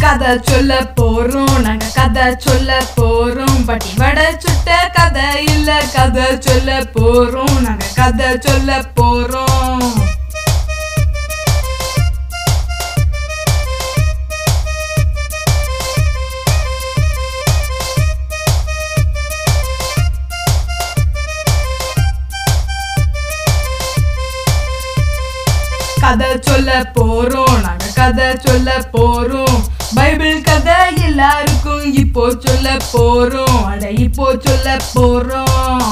கதை சொல்ல போறோம் நாங்க கதை சொல்ல போறோம் பட்டி வடை சுட்ட கதை இல்ல கதை சொல்ல போறோம் நாங்க கதை சொல்ல போறோம் கதை சொல்ல போறோம் நாங்க கதை சொல்ல போறோம் பைபிள் கதை எல்லாருக்கும் இப்போ சொல்ல போறோம் அட இப்போ சொல்ல போறோம்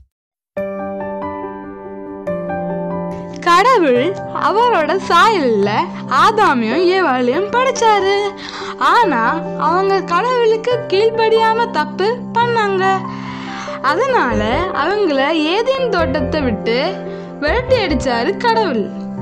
கடவுள் அவரோட சாயல்ல ஆதாமையும் ஏவாளையும் படைச்சாரு ஆனா அவங்க கடவுளுக்கு கீழ்ப்படியாம தப்பு பண்ணாங்க அதனால அவங்கள ஏதேன் தோட்டத்தை விட்டு விரட்டி அடிச்சாரு கடவுள்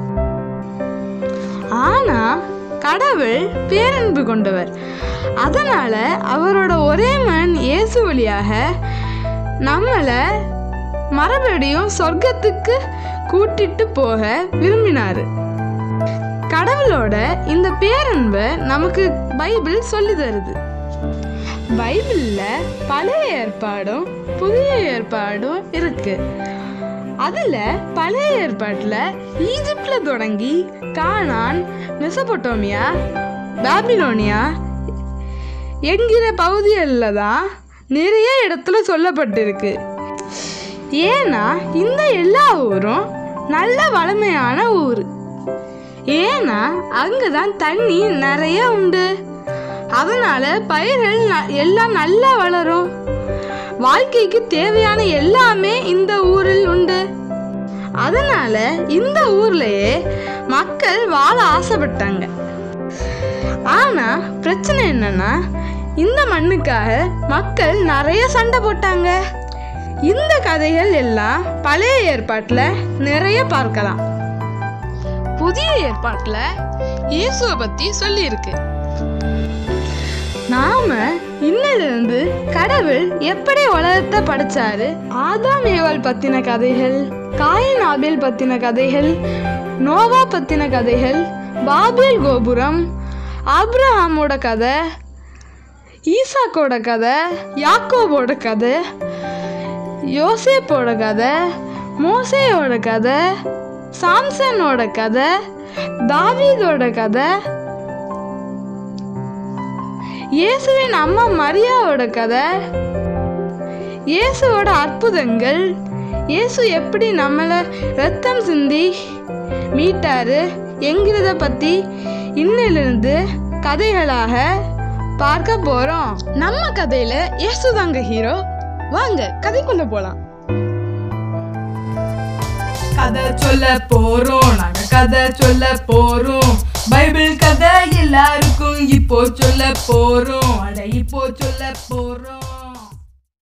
ஆனா கடவுள் பேரன்பு கொண்டவர் அதனால அவரோட ஒரே மகன் இயேசு வழியாக நம்மளை மறுபடியும் சொர்க்கத்துக்கு கூட்டிட்டு போக விரும்பினாரு கடவுளோட இந்த பேரன்பை நமக்கு பைபிள் சொல்லி தருது பைபிள்ல பழைய ஏற்பாடும் புதிய ஏற்பாடும் இருக்கு அதுல பழைய ஏற்பாட்டுல ஈஜிப்ட்ல தொடங்கி கானான் மெசபொட்டோமியா பாபிலோனியா என்கிற பகுதிகளில் தான் நிறைய இடத்துல சொல்லப்பட்டிருக்கு ஏன்னா இந்த எல்லா ஊரும் நல்ல வளமையான ஊர் ஏன்னா அங்கே தான் தண்ணி நிறைய உண்டு அதனால பயிர்கள் ந- எல்லாம் நல்லா வளரும் வாழ்க்கைக்கு தேவையான எல்லாமே இந்த ஊரில் உண்டு அதனால இந்த ஊர்லயே மக்கள் வாழ ஆசைப்பட்டாங்க ஆனா பிரச்சனை என்னன்னா இந்த மண்ணுக்காக மக்கள் நிறைய சண்டை போட்டாங்க இந்த கதைகள் எல்லாம் பழைய ஏற்பாட்டுல நிறைய பார்க்கலாம் புதிய ஏற்பாட்டுல இயேசுவை பத்தி சொல்லியிருக்கு நாம இன்னிலிருந்து கடவுள் எப்படி உலகத்தை படைச்சாரு ஆதாம் ஏவாள் பத்தின கதைகள் காயின் ஆபேல் பத்தின கதைகள் நோவா பத்தின கதைகள் பாபேல் கோபுரம் ஆப்ரஹாமோட கதை ஈசாக்கோட கதை யாக்கோபோட கதை யோசேப்போட கதை மோசேயோட கதை சாம்சனோட கதை தாவீதோட கதை இயேசுவின் அம்மா மரியாவோட கதை இயேசுவோட அற்புதங்கள் இயேசு எப்படி நம்மளை ரத்தம் சிந்தி மீட்டாரு என்கிறத பற்றி இன்னிலிருந்து கதைகளாக பார்க்க போகிறோம் நம்ம கதையில் இயேசு தாங்க ஹீரோ வாங்க கதைக்குள்ள போகலாம் கதை சொல்ல போறோம் நாங்க கதை சொல்ல போறோம் பைபிள் கதை எல்லாருக்கும் இப்போ சொல்ல போறோம் அட இப்போ சொல்ல போறோம்